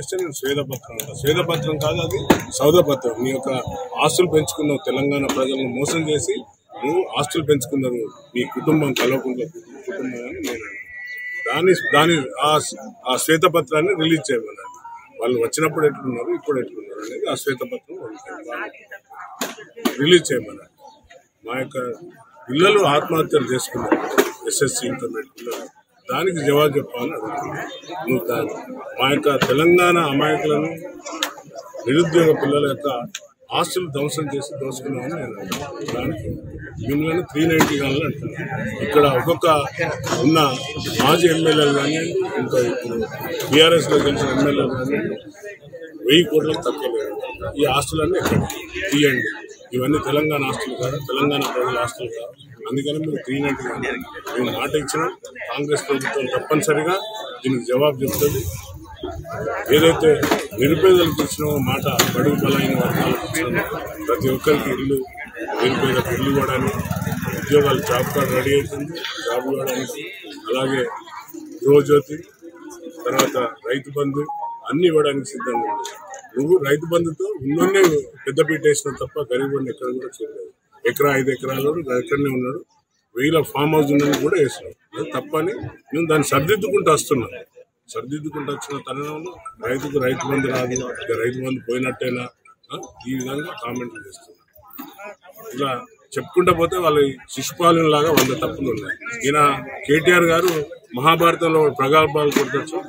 చేస్తే నేను స్వేదపత్రం అంట స్వేదపత్రం కాదు అది సౌదపత్రం నీ యొక్క ఆస్తులు పెంచుకున్నావు తెలంగాణ ప్రజలను మోసం చేసి నువ్వు ఆస్తులు పెంచుకున్నారు మీ కుటుంబం కలవకుండా కుటుంబం అని నేను అన్నాను. దాని దాని ఆ ఆ శ్వేతపత్రాన్ని రిలీజ్ చేయమన్నాడు వాళ్ళు వచ్చినప్పుడు ఎట్లున్నారు ఇప్పుడు ఎట్లున్నారు అనేది ఆ శ్వేతపత్రం వాళ్ళకి రిలీజ్ చేయమన్నాడు మా యొక్క పిల్లలు ఆత్మహత్యలు చేసుకున్నారు ఎస్ఎస్సి ఇంటర్మీడియట్ పిల్లలు దానికి జవాబు చెప్పాలని అడుగుతున్నాను నువ్వు దాని మా యొక్క తెలంగాణ అమాయకులను నిరుద్యోగ పిల్లల యొక్క ఆస్తులు ధ్వంసం చేసి దోసుకున్నామని నేను అంటున్నాను. దానికి మిమ్మల్ని త్రీ నైన్టీ కావాలని అంటున్నాను ఇక్కడ ఒక్కొక్క ఉన్న మాజీ ఎమ్మెల్యేలు కానీ ఇంకా ఇప్పుడు బీఆర్ఎస్ లో గెలిచిన ఎమ్మెల్యేలు కానీ వెయ్యి కోట్లకు తక్కువ లేదు ఈ ఆస్తులన్నీ ఎక్కడ తీయండి ఇవన్నీ తెలంగాణ ఆస్తులు కాదు తెలంగాణ ప్రజల ఆస్తులు కాదు అందుకని మీరు త్రీ నైన్టీ మేము మాట ఇచ్చిన కాంగ్రెస్ ప్రభుత్వం తప్పనిసరిగా దీనికి జవాబు చెప్తుంది ఏదైతే నిరుపేదలకు ఇచ్చిన మాట బడుగు బలైన వర్గాలకు ఇచ్చిన ప్రతి ఒక్కరికి ఇల్లు నిరుపేదకు ఇల్లు ఇవ్వడానికి ఉద్యోగాలు జాబ్ కార్డు రెడీ అవుతుంది జాబ్ ఇవ్వడానికి అలాగే గృహజ్యోతి తర్వాత రైతు బంధు అన్ని ఇవ్వడానికి సిద్ధంగా ఉంది నువ్వు రైతు బంధుతో ఉన్నోనే పెద్దపీట వేసిన తప్ప గరీబ్ వాడిని ఎక్కడ కూడా చూడలేదు ఎకరా ఐదు ఎకరాలు ఎక్కడనే ఉన్నాడు వెయ్యిల ఫామ్ హౌస్ ఉన్నది కూడా వేసినాం అది తప్పని మేము దాన్ని సర్దిద్దుకుంటూ వస్తున్నాం సర్దిద్దుకుంటూ వచ్చిన తరుణంలో రైతుకు రైతు బంధు రాదు ఇక రైతు బంధు పోయినట్టేనా ఆ? ఈ విధంగా కామెంట్లు చేస్తున్నాం ఇలా చెప్పుకుంటా పోతే వాళ్ళ శిశుపాలన లాగా వంద తప్పులు ఉన్నాయి ఈయన కేటీఆర్ గారు మహాభారతంలో ప్రగల్భాలు కొట్టచ్చు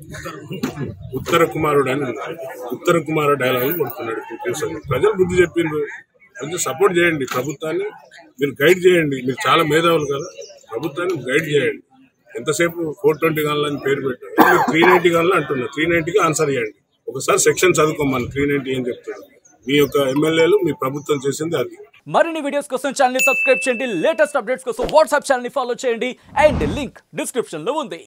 ఉత్తర కుమారుడు అని ఉన్నారు ఉత్తర కుమారుడు డైలాగ్ కొడుతున్నాడు ఇప్పుడు కూర్చొని ప్రజలు బుద్ధి చెప్పిండ్రు కొంచెం సపోర్ట్ చేయండి ప్రభుత్వాన్ని మీరు గైడ్ చేయండి మీరు చాలా మేధావులు కదా ప్రభుత్వాన్ని గైడ్ చేయండి ఎంతసేపు ఫోర్ ట్వంటీ గన్లని పేరు పెట్టారు మీరు త్రీ నైన్టీ గన్లు అంటున్నారు త్రీ నైన్టీకి ఆన్సర్ చేయండి ఒకసారి సెక్షన్ చదువుకోమని త్రీ నైన్టీ ఏం చెప్తారు మీ యొక్క ఎమ్మెల్యేలు మీ ప్రభుత్వం చేసింది అది మరిన్ని వీడియోస్ కోసం ఛానల్ ని సబ్స్క్రైబ్ చేయండి లేటెస్ట్ అప్డేట్స్ కోసం వాట్సాప్ ఛానల్ ని ఫాలో చేయండి అండ్ లింక్ డిస్క్రిప్షన్ లో ఉంది